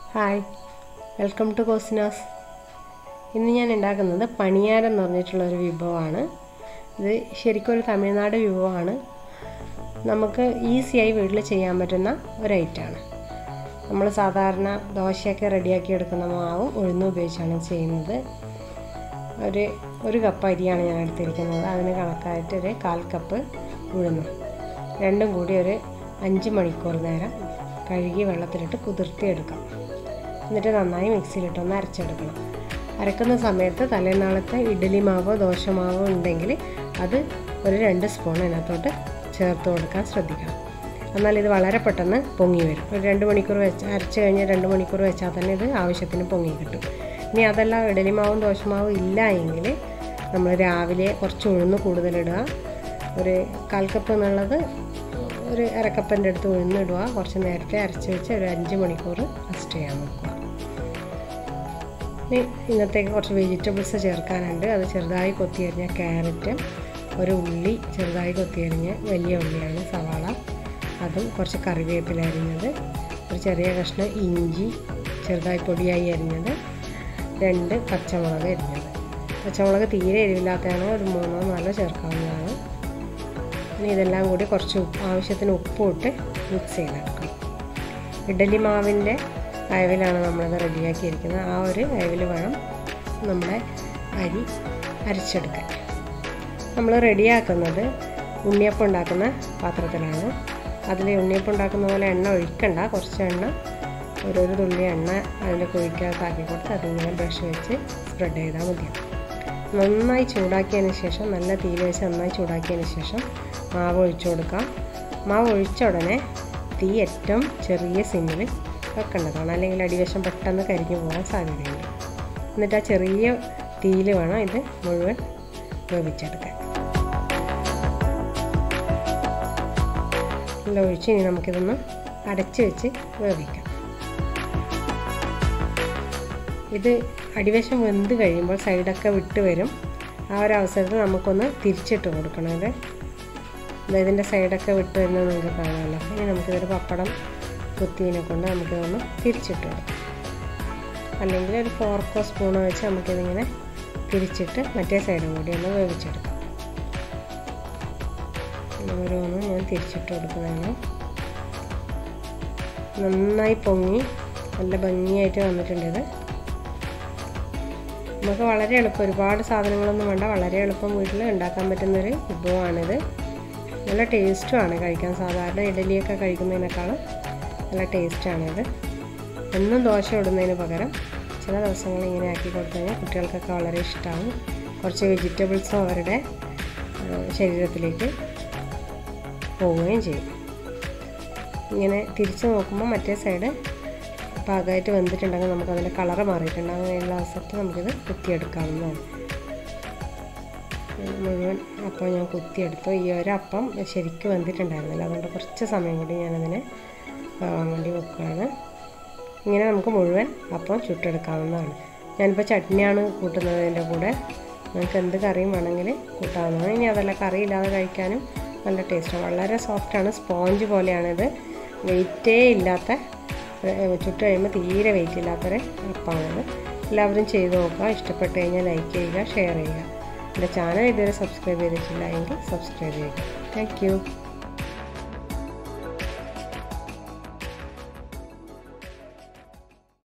hi welcome to കോസിനാസ് ഇന്ന് ഞാൻ ഉണ്ടാക്കുന്നത് പണിയാരം എന്ന് പറഞ്ഞിട്ടുള്ള ഒരു വിഭവമാണ് ഇത് ശരിക്കും ഒരു തമിഴ്നാട് വിഭവമാണ് നമുക്ക് ഈസിയായി വീട്ടിൽ ചെയ്യാൻ പറ്റുന്ന ഒരു ഐറ്റമാണ് നമ്മൾ സാധാരണ ദോശയൊക്കെ റെഡിയാക്കി എടുക്കുന്ന മാവും ഉഴുന്നും ഉപയോഗിച്ചാണ് ചെയ്യുന്നത് ഒരു ഒരു കപ്പ് അരിയാണ് ഞാൻ എടുത്തിരിക്കുന്നത് അതിന് കണക്കായിട്ട് ഒരു കാൽ കപ്പ് ഉഴുന്നും രണ്ടും കൂടി ഒരു അഞ്ച് മണിക്കൂർ നേരം കഴുകി വെള്ളത്തിലിട്ട് കുതിർത്തിയെടുക്കാം എന്നിട്ട് നന്നായി മിക്സിയിലിട്ടൊന്ന് അരച്ചെടുക്കണം അരക്കുന്ന സമയത്ത് തലേനാളത്തെ ഇഡ്ഡലി മാവോ ദോശമാവോ ഉണ്ടെങ്കിൽ അത് ഒരു രണ്ട് സ്പൂൺ അതിനകത്തോട്ട് ചേർത്ത് കൊടുക്കാൻ ശ്രദ്ധിക്കണം എന്നാൽ ഇത് വളരെ പെട്ടെന്ന് പൊങ്ങി വരും ഒരു രണ്ട് മണിക്കൂർ വെച്ച് അരച്ച് കഴിഞ്ഞ് രണ്ട് മണിക്കൂർ വെച്ചാൽ തന്നെ ഇത് ആവശ്യത്തിന് പൊങ്ങി കിട്ടും ഇനി അതല്ല ഇഡലി മാവും ദോശമാവും ഇല്ല എങ്കിൽ നമ്മൾ രാവിലെ കുറച്ച് ഉഴുന്ന് കൂടുതലിടുക ഒരു കാൽ കപ്പ് എന്നുള്ളത് ഒരു അരക്കപ്പൻ്റെ അടുത്ത് ഉഴുന്നിടുക കുറച്ച് നേരത്തെ അരച്ച് വെച്ച് ഒരു അഞ്ച് മണിക്കൂർ റെസ്റ്റ് ചെയ്യാൻ നോക്കുക ഇനി ഇന്നത്തേക്ക് കുറച്ച് വെജിറ്റബിൾസ് ചേർക്കാനുണ്ട് അത് ചെറുതായി കൊത്തിയരിഞ്ഞ ക്യാരറ്റ് ഒരു ഉള്ളി ചെറുതായി കൊത്തിയരിഞ്ഞ വലിയ ഉള്ളിയാണ് സവാള അതും കുറച്ച് കറിവേപ്പില അരിഞ്ഞത് ഒരു ചെറിയ കഷ്ണം ഇഞ്ചി ചെറുതായി പൊടിയായി അരിഞ്ഞത് രണ്ട് പച്ചമുളക് അരിഞ്ഞത് പച്ചമുളക് തീരെ എരിവില്ലാത്തതാണ് ഒരു മൂന്നോ നാലോ ചേർക്കാവുന്നതാണ് ഇനി ഇതെല്ലാം കൂടി കുറച്ച് ഉപ്പ് ആവശ്യത്തിന് ഉപ്പും ഇട്ട് മിക്സ് ചെയ്തെടുക്കണം ഇഡലി മാവിൻ്റെ അയവിലാണ് നമ്മളിത് റെഡിയാക്കിയിരിക്കുന്നത് ആ ഒരു അയവിൽ വേണം നമ്മുടെ അരി അരച്ചെടുക്കാൻ നമ്മൾ റെഡിയാക്കുന്നത് ഉണ്ണിയപ്പം ഉണ്ടാക്കുന്ന പാത്രത്തിലാണ് അതിൽ ഉണ്ണിയപ്പം ഉണ്ടാക്കുന്ന പോലെ എണ്ണ ഒഴിക്കണ്ട കുറച്ച് എണ്ണ ഓരോരോ തുള്ളി എണ്ണ അതിൻ്റെ കുഴിക്കകത്താക്കി കൊടുത്ത് അതിങ്ങനെ ബ്രഷ് വെച്ച് സ്പ്രെഡ് ചെയ്താൽ മതിയാവും നന്നായി ചൂടാക്കിയതിന് ശേഷം നല്ല തീയിൽ വെച്ച് നന്നായി ചൂടാക്കിയതിന് ശേഷം മാവ് ഒഴിച്ചു കൊടുക്കാം മാവ് ഒഴിച്ച ഉടനെ തീ ഏറ്റവും ചെറിയ സിമ്മിൽ വെക്കേണ്ടതാണ് അല്ലെങ്കിൽ അടിവശം പെട്ടെന്ന് കരിഞ്ഞു പോകാൻ സാധ്യതയുണ്ട് എന്നിട്ട് ആ ചെറിയ തീയിൽ വേണം ഇത് മുഴുവൻ വേവിച്ചെടുക്കാൻ എല്ലാം ഒഴിച്ച് ഇനി നമുക്കിതൊന്ന് അടച്ച് വെച്ച് വേവിക്കാം ഇത് അടിവശം വെന്ത് കഴിയുമ്പോൾ സൈഡൊക്കെ വിട്ട് വരും ആ ഒരു അവസരത്തിൽ നമുക്കൊന്ന് തിരിച്ചിട്ട് കൊടുക്കണം ഇത് ഇതിൻ്റെ സൈഡൊക്കെ വിട്ട് വരുന്നത് നിങ്ങൾക്ക് കാണാമല്ലോ ഇനി നമുക്കിതൊരു പപ്പടം കുത്തീനെ കൊണ്ട് നമുക്കിതൊന്ന് തിരിച്ചിട്ട് കൊടുക്കാം അല്ലെങ്കിൽ ഒരു ഫോർക്കോ സ്പൂണോ വെച്ച് നമുക്കിതിങ്ങനെ തിരിച്ചിട്ട് മറ്റേ സൈഡും കൂടി ഒന്ന് വേവിച്ചെടുക്കാം ഓരോന്നും ഞാൻ തിരിച്ചിട്ട് കൊടുക്കുന്നതാണ് നന്നായി പൊങ്ങി നല്ല ഭംഗിയായിട്ട് വന്നിട്ടുണ്ട് ഇത് നമുക്ക് വളരെ എളുപ്പം ഒരുപാട് സാധനങ്ങളൊന്നും വേണ്ട വളരെ എളുപ്പം വീട്ടിൽ ഉണ്ടാക്കാൻ പറ്റുന്നൊരു വിഭവമാണിത് നല്ല ടേസ്റ്റുമാണ് കഴിക്കാൻ സാധാരണ ഇഡലിയൊക്കെ കഴിക്കുന്നതിനേക്കാളും നല്ല ടേസ്റ്റാണിത് എന്നും ദോശ ഇടുന്നതിന് പകരം ചില ദിവസങ്ങൾ ഇങ്ങനെ ആക്കി കൊടുത്തു കഴിഞ്ഞാൽ കുട്ടികൾക്കൊക്കെ വളരെ ഇഷ്ടമാവും കുറച്ച് വെജിറ്റബിൾസും അവരുടെ ശരീരത്തിലേക്ക് പോവുകയും ചെയ്യും ഇങ്ങനെ തിരിച്ച് നോക്കുമ്പോൾ മറ്റേ സൈഡ് പാകമായിട്ട് വെന്തിട്ടുണ്ടെങ്കിൽ നമുക്ക് അതിൻ്റെ കളറ് മാറിയിട്ടുണ്ടാകും അങ്ങനെയുള്ള അവസരത്തിൽ നമുക്കിത് കുത്തിയെടുക്കാവുന്നതാണ് മുഴുവൻ അപ്പം ഞാൻ കുത്തിയെടുത്തു ഈ ഒരു അപ്പം ശരിക്കും വെന്തിട്ടുണ്ടായിരുന്നില്ല അതുകൊണ്ട് കുറച്ച് സമയം കൂടി ഞാനതിനെ ആവാൻ വേണ്ടി വെക്കുകയാണ് ഇങ്ങനെ നമുക്ക് മുഴുവൻ അപ്പം ചുട്ടെടുക്കാവുന്നതാണ് ഞാനിപ്പോൾ ചട്നിയാണ് കൂട്ടുന്നതിൻ്റെ കൂടെ നിങ്ങൾക്ക് എന്ത് കറിയും വേണമെങ്കിൽ കൂട്ടാവുന്നതാണ് ഇനി അതല്ല കറി ഇല്ലാതെ കഴിക്കാനും നല്ല ടേസ്റ്റാണ് വളരെ സോഫ്റ്റാണ് സ്പോഞ്ച് പോലെയാണിത് വെയിറ്റേ ഇല്ലാത്ത ചുട്ട് കഴിയുമ്പോൾ തീരെ വെയിറ്റ് ഇല്ലാത്തൊരു അപ്പമാണിത് എല്ലാവരും ചെയ്ത് നോക്കുക ഇഷ്ടപ്പെട്ട് കഴിഞ്ഞാൽ ലൈക്ക് ചെയ്യുക ഷെയർ ചെയ്യുക എൻ്റെ ചാനൽ ഇതുവരെ സബ്സ്ക്രൈബ് ചെയ്തിട്ടില്ല എങ്കിൽ സബ്സ്ക്രൈബ് ചെയ്യുക താങ്ക്